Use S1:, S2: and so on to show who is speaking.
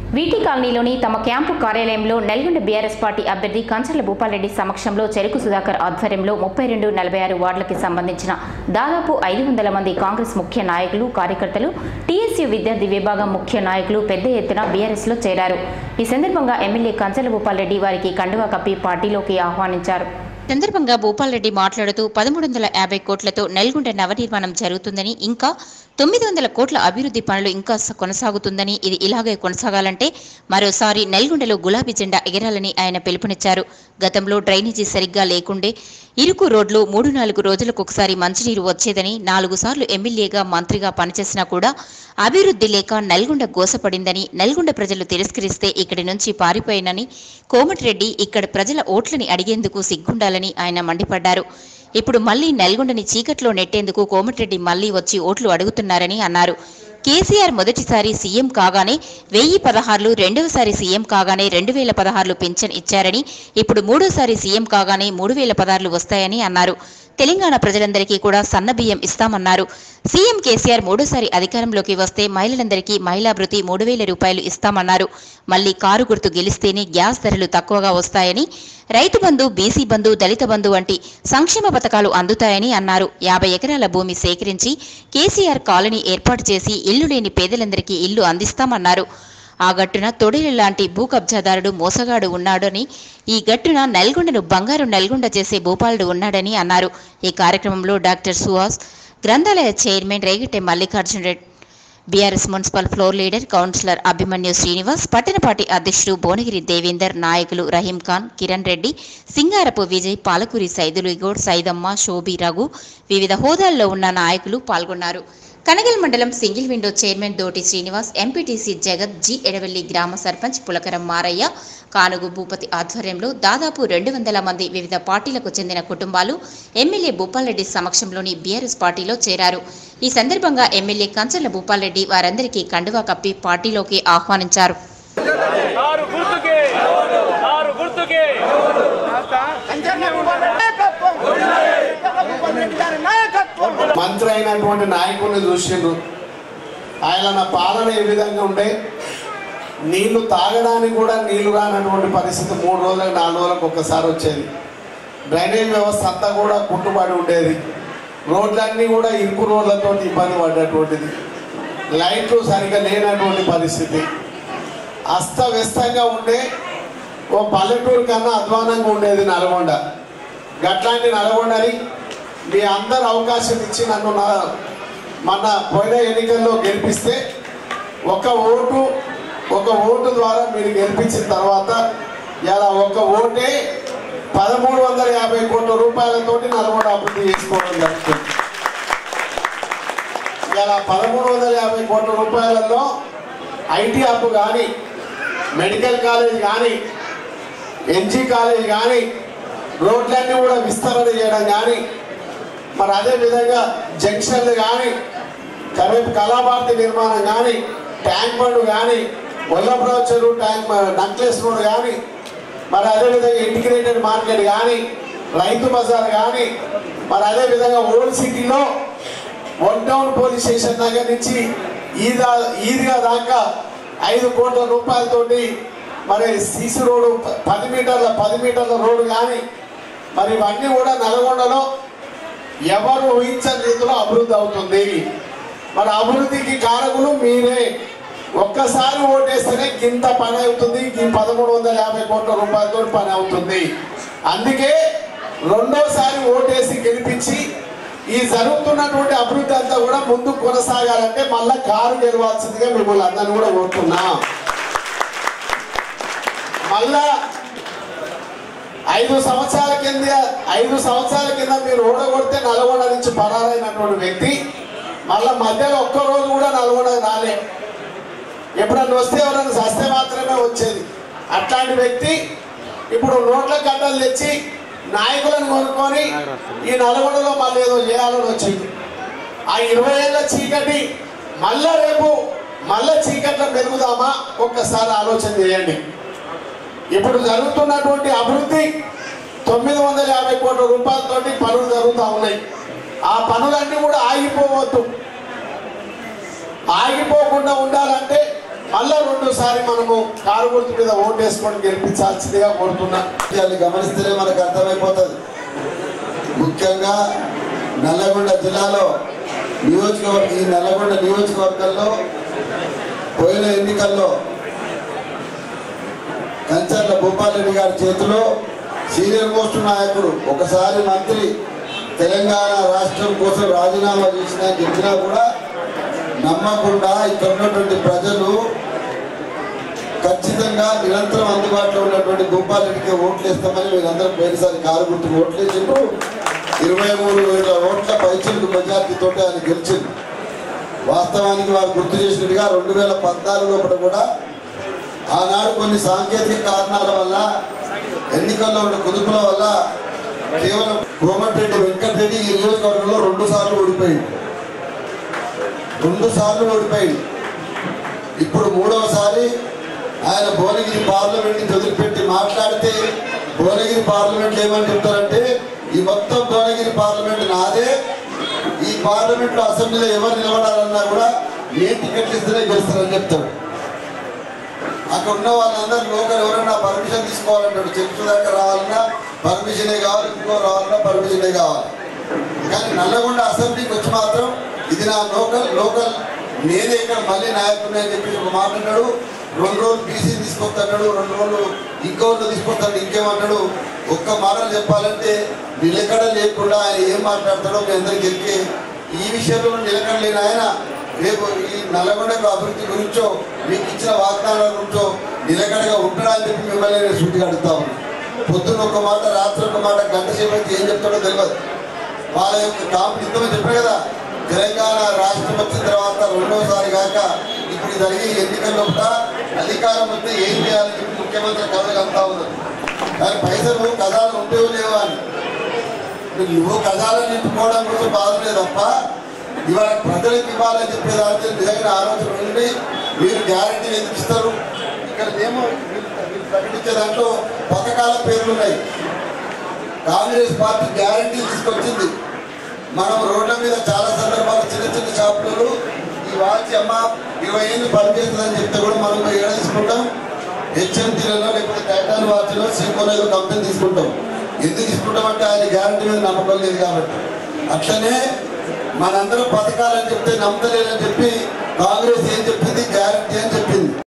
S1: వీటి కాలనీలోని తమ క్యాంపు కార్యాలయంలో నల్గొండ బీఆర్ఎస్ పార్టీ అభ్యర్థి కంచర్ల భూపాలరెడ్డి సమక్షంలో చెరుకు సుధాకర్ ఆధ్వర్యంలో ముప్పై రెండు నలభై ఆరు వార్డులకి సంబంధించిన దాదాపు ఐదు వందల మంది కాంగ్రెస్ ముఖ్య నాయకులు కార్యకర్తలు టీఎస్యూ విద్యార్థి విభాగం ముఖ్య నాయకులు పెద్ద ఎత్తున బీఆర్ఎస్లో చేరారు ఈ సందర్భంగా ఎమ్మెల్యే కంచర్ల భూపాలరెడ్డి వారికి కండువా కప్పి పార్టీలోకి ఆహ్వానించారు సందర్భంగా భూపాల్రెడ్డి మాట్లాడుతూ పదమూడు వందల యాభై కోట్లతో నల్గొండ నవనిర్మాణం జరుగుతుందని ఇంకా తొమ్మిది వందల కోట్ల అభివృద్ధి పనులు ఇంకా స- కొనసాగుతుందని ఇది ఇలాగే కొనసాగాలంటే మరోసారి నల్గొండలో గులాబీ జెండా ఎగరాలని ఆయన పిలుపునిచ్చారు గతంలో డ్రైనేజీ సరిగ్గా లేకుండే ఇరుకు రోడ్లు మూడు నాలుగు రోజులకు ఒకసారి మంచినీరు వచ్చేదని నాలుగు సార్లు ఎమ్మెల్యేగా మంత్రిగా పనిచేసినా కూడా అభివృద్ధి లేక నల్గొండ గోసపడిందని నల్గొండ ప్రజలు తిరస్కరిస్తే ఇక్కడి నుంచి పారిపోయినని కోమటిరెడ్డి ఇక్కడ ప్రజల ఓట్లని అడిగేందుకు సిగ్గుండాలని ఆయన మండిపడ్డారు ఇప్పుడు మళ్లీ నల్గొండని చీకట్లో నెట్టేందుకు కోమటిరెడ్డి మళ్లీ వచ్చి ఓట్లు అడుగుతున్నారని అన్నారు కేసీఆర్ మొదటిసారి సీఎం కాగానే వెయ్యి పదహారులు రెండవసారి సీఎం కాగానే రెండు వేల పదహారులు పింఛన్ ఇచ్చారని ఇప్పుడు మూడోసారి సీఎం కాగానే మూడు వేల పదహారులు వస్తాయని అన్నారు తెలంగాణ ప్రజలందరికీ కూడా సన్న బియ్యం ఇస్తామన్నారు సీఎం కేసీఆర్ మూడోసారి అధికారంలోకి వస్తే మహిళలందరికీ మహిళా భృతి మూడు వేల రూపాయలు ఇస్తామన్నారు మళ్లీ కారు గుర్తు గెలిస్తేనే గ్యాస్ ధరలు తక్కువగా వస్తాయని రైతు బంధు బీసీ బంధు దళిత బంధు వంటి సంక్షేమ పథకాలు అందుతాయని అన్నారు యాభై ఎకరాల భూమి సేకరించి కేసీఆర్ కాలనీ ఏర్పాటు చేసి ఇల్లు లేని పేదలందరికీ ఇల్లు అందిస్తామన్నారు ఆ గట్టున తొడిలి లాంటి భూ కబ్జాదారుడు మోసగాడు ఉన్నాడని ఈ గట్టున నల్గొండను బంగారు నల్గొండ చేసే భూపాలుడు ఉన్నాడని అన్నారు ఈ కార్యక్రమంలో డాక్టర్ సుహాస్ గ్రంథాలయ chairman Regatte Mallikarjuna Reddy BRS municipal floor leader councillor Abhimanyu Srinivas పట్టణ పార్టీ అధ్యక్షుడు భువనగిరి దేవేందర్ నాయకులు రహీం ఖాన్ కిరణ్ రెడ్డి సింగారపు విజయ్ పాలకూరి సైదులు గౌడ్ సైదమ్మ శోభి రఘు వివిధ హోదాల్లో ఉన్న నాయకులు పాల్గొన్నారు కనగల్ మండలం single window chairman Doti Srinivas MPTC Jagat ji Edavelli గ్రామ సర్పంచ్ పులకరం మారయ్య కానుగు భూపతి ఆధ్వర్యంలో దాదాపు రెండు వందల మంది వివిధ పార్టీలకు చెందిన కుటుంబాలు ఎమ్మెల్యే భూపాల్రెడ్డి సమక్షంలోని బీఆర్ఎస్ పార్టీలో చేరారు ఈ సందర్భంగా ఎమ్మెల్యే కంచర్ల భూపాల్రెడ్డి వారందరికీ కండువా కప్పి పార్టీలోకి ఆహ్వానించారు
S2: ఆరు గుర్తుకే ఆరు గుర్తుకే
S3: మంత్రి అయినటువంటి నాయకుడిని చూసిండ్రు ఆయన నా పాలన ఏ విధంగా ఉండే నీళ్లు తాగడానికి కూడా నీళ్లు రానటువంటి పరిస్థితి మూడు రోజులకు నాలుగు రోజులకు ఒక్కసారి వచ్చేది డ్రైనేజ్ వ్యవస్థ అంతా కూడా కుట్టుబడి ఉండేది రోడ్లన్నీ కూడా ఇరుకు రోడ్లతో ఇబ్బంది పడ్డటువంటిది లైట్లు సరిగా లేనటువంటి పరిస్థితి అస్తవ్యస్తంగా ఉండే ఓ పల్లెటూరు కన్నా అధ్వానంగా ఉండేది నల్గొండ గట్లాంటి నల్గొండని మీ అందరు అవకాశం ఇచ్చి నన్ను నా మన పోయిన ఎన్నికల్లో గెలిపిస్తే ఒక ఓటు ఒక ఓటు ద్వారా మీరు గెలిపించిన తర్వాత ఇలా ఒక ఓటే పదమూడు వందల యాభై కోట్ల రూపాయలతోటి నల్గొండ అభివృద్ధి చేసుకోవడం జరుగుతుంది ఇలా పదమూడు వందల యాభై కోట్ల రూపాయలలో ఐటీ హబ్ కానీ మెడికల్ కాలేజ్ కానీ ఎన్జీ కాలేజ్ కానీ రోడ్లన్నీ కూడా విస్తరణ చేయడం కానీ మరి అదే విధంగా జంక్షన్లు కానీ కరేపు కళాభారతి నిర్మాణం కానీ ట్యాంక్ బండ్ కానీ వల్లభరావు చెరువు ట్యాంక్ నక్లెస్ రోడ్ కానీ మరి అదేవిధంగా ఇంటిగ్రేటెడ్ మార్కెట్ కానీ రైతు బజార్ కానీ మరి అదే విధంగా ఓల్డ్ సిటీలో వన్ టౌన్ పోలీస్ స్టేషన్ దగ్గర నుంచి ఈదా ఈద్గా దాకా ఐదు కోట్ల రూపాయలతోటి మరి సీసీ రోడ్డు ప- పది మీటర్ల పది మీటర్ల రోడ్డు కానీ మరి ఇవన్నీ కూడా నల్గొండలో ఎవరు ఊహించని రీతిలో అభివృద్ధి అవుతుంది మరి అభివృద్ధికి కారకులు మీరే ఒక్కసారి ఓటేస్తేనే గింత పని అవుతుంది ఈ పదమూడు వందల యాభై కోట్ల రూపాయలతో పని అవుతుంది అందుకే రెండోసారి ఓటేసి గెలిపించి ఈ జరుగుతున్నటువంటి అభివృద్ధి అంతా కూడా ముందు కొనసాగాలంటే మళ్ళా కారు గెలవాల్సిందిగా మిమ్మల్ని అందరినీ కూడా కోరుతున్నాం మళ్ళా ఐదు సంవత్సరాల కింద ఐదు సంవత్సరాల కింద మీరు ఓడగొడితే నల్గొండ నుంచి పరారైనటువంటి వ్యక్తి మళ్ళా మధ్యలో ఒక్క రోజు కూడా నల్గొండ రాలే ఎప్పుడన్నా వస్తే ఎవరైనా సస్తే మాత్రమే వచ్చేది అట్లాంటి వ్యక్తి ఇప్పుడు నోట్ల గడ్డలు తెచ్చి నాయకులను కొనుక్కొని ఈ నల్గొండలో మళ్ళీ ఏదో చేయాలని వచ్చింది ఆ ఇరవై ఏళ్ళ చీకటి మళ్ళా రేపు మళ్ళా చీకట్లో పెరుగుదామా ఒక్కసారి ఆలోచన చేయండి ఇప్పుడు జరుగుతున్నటువంటి అభివృద్ధి తొమ్మిది వందల యాభై కోట్ల రూపాయలతోటి పనులు జరుగుతూ ఉన్నాయి ఆ పనులన్నీ కూడా ఆగిపోవద్దు ఆగిపోకుండా ఉండాలంటే మళ్ళా రెండోసారి మనము కారు గుర్తు మీద ఓటు వేసుకొని గెలిపించాల్సిందిగా కోరుతున్నా
S4: విషయాన్ని గమనిస్తేనే మనకు అర్థమైపోతుంది ముఖ్యంగా నల్లగొండ జిల్లాలో నియోజకవర్గ ఈ నల్లగొండ నియోజకవర్గంలో పోయిన ఎన్నికల్లో కంచర్ల భూపాలరెడ్డి గారి చేతిలో సీనియర్ మోస్ట్ నాయకుడు ఒకసారి మంత్రి తెలంగాణ రాష్ట్రం కోసం రాజీనామా చేసిన చెప్పినా కూడా నమ్మకుండా ఇక్కడ ఉన్నటువంటి ప్రజలు ఖచ్చితంగా నిరంతరం అందుబాటులో ఉన్నటువంటి భూపాలరెడ్డికి ఓట్లు వేస్తామని మీరందరూ పోయినసారి కారు గుర్తుకు ఓట్లు వేసిండ్రు ఇరవై మూడు వేల ఓట్ల పైచిలకు మెజార్టీతో ఆయన గెలిచింది వాస్తవానికి వారు గుర్తు చేసినట్టుగా రెండు వేల పద్నాలుగు లోపల కూడా ఆనాడు కొన్ని సాంకేతిక కారణాల వల్ల ఎన్నికల్లో ఉన్న కుదుపుల వల్ల కేవలం కోమటిరెడ్డి వెంకటరెడ్డి ఈ నియోజకవర్గంలో రెండు సార్లు ఓడిపోయింది రెండు సార్లు ఓడిపోయింది ఇప్పుడు మూడవసారి ఆయన భువనగిరి పార్లమెంట్ ని వదిలిపెట్టి మాట్లాడితే భువనగిరి పార్లమెంట్ ఏమని చెప్తారంటే ఈ మొత్తం భువనగిరి పార్లమెంట్ నాదే ఈ పార్లమెంట్ లో అసెంబ్లీలో ఎవరు నిలబడాలన్నా కూడా ఏ టికెట్ ఇస్తేనే గెలుస్తారని చెప్తాడు అక్కడ ఉన్న వాళ్ళందరూ లోకల్ ఎవరైనా పర్మిషన్ తీసుకోవాలంటాడు చెట్టు దాకా రావాలన్నా పర్మిషనే కావాలి ఇంకో రావాలన్నా పర్మిషనే కావాలి కానీ నల్లగొండ అసెంబ్లీకి వచ్చి మాత్రం ఇది నా లోకల్ లోకల్ నేనే ఇక్కడ మళ్ళీ నాయకుడిని అని చెప్పి ఒక మాట అన్నాడు రెండు రోజులు బీసీ తీసుకొస్తాడు రెండు రోజులు ఇంకోళ్ళు తీసుకొస్తాడు ఇంకేమన్నాడు ఒక్క మాటలు చెప్పాలంటే నిలకడ లేకుండా ఆయన ఏం మాట్లాడతాడో మీ అందరికి ఎక్కి ఈ విషయంలో నిలకడ లేని ఆయన రేపు ఈ నల్లగొండకు అభివృద్ధి గురించో మీకు ఇచ్చిన వాగ్దానాల గురించో నిలకడగా ఉంటాడా అని చెప్పి మిమ్మల్ని నేను సూటిగా అడుగుతా ఉన్నాను పొద్దున్న ఒక మాట రాత్రి ఒక మాట గంట సేపు అయితే ఏం చెప్తాడో తెలియదు వాళ్ళ యొక్క కాంపు ఇంతమే చెప్పారు కదా తెలంగాణ రాష్ట్రం వచ్చిన తర్వాత రెండోసారి కాక ఇప్పుడు జరిగే ఎన్నికల్లో కూడా అధికారం వస్తే ఏం చేయాలని చెప్పి ముఖ్యమంత్రి కథలు అంతా ఉన్నారు కానీ పైసలు కథాలు ఉంటేవో లేవా అని ఇప్పుడు నువ్వు కథాలను నింపుకోవడం కోసం బాధలేదు తప్ప ఇవాళ ప్రజలకు ఇవ్వాలని చెప్పేదానికి నిజంగా ఆలోచన ఉండి మీరు గ్యారంటీ ఎందుకు ఇస్తారు ఇక్కడ ఏమో వీళ్ళు వీళ్ళు ప్రకటించే దాంట్లో పథకాల పేర్లు ఉన్నాయి కాంగ్రెస్ పార్టీ గ్యారంటీ తీసుకొచ్చింది మనం రోడ్ల మీద చాలా సందర్భాలు చిన్న చిన్న షాపులు ఈ వాచ్ అమ్మ ఇరవై ఏళ్ళు పనిచేస్తుందని చెప్తే కూడా మనం పోయి ఏడ తీసుకుంటాం హెచ్ఎంటీలలో లేకపోతే టైటాన్ వాచ్లో సింకోలో ఏదో కంపెనీ తీసుకుంటాం ఎందుకు తీసుకుంటాం అంటే ఆయన గ్యారంటీ మీద నమ్మకం లేదు కాబట్టి అట్లనే మనందరం పథకాలని చెప్తే నమ్మలేదని చెప్పి కాంగ్రెస్ ఏం చెప్పింది గ్యారంటీ అని చెప్పింది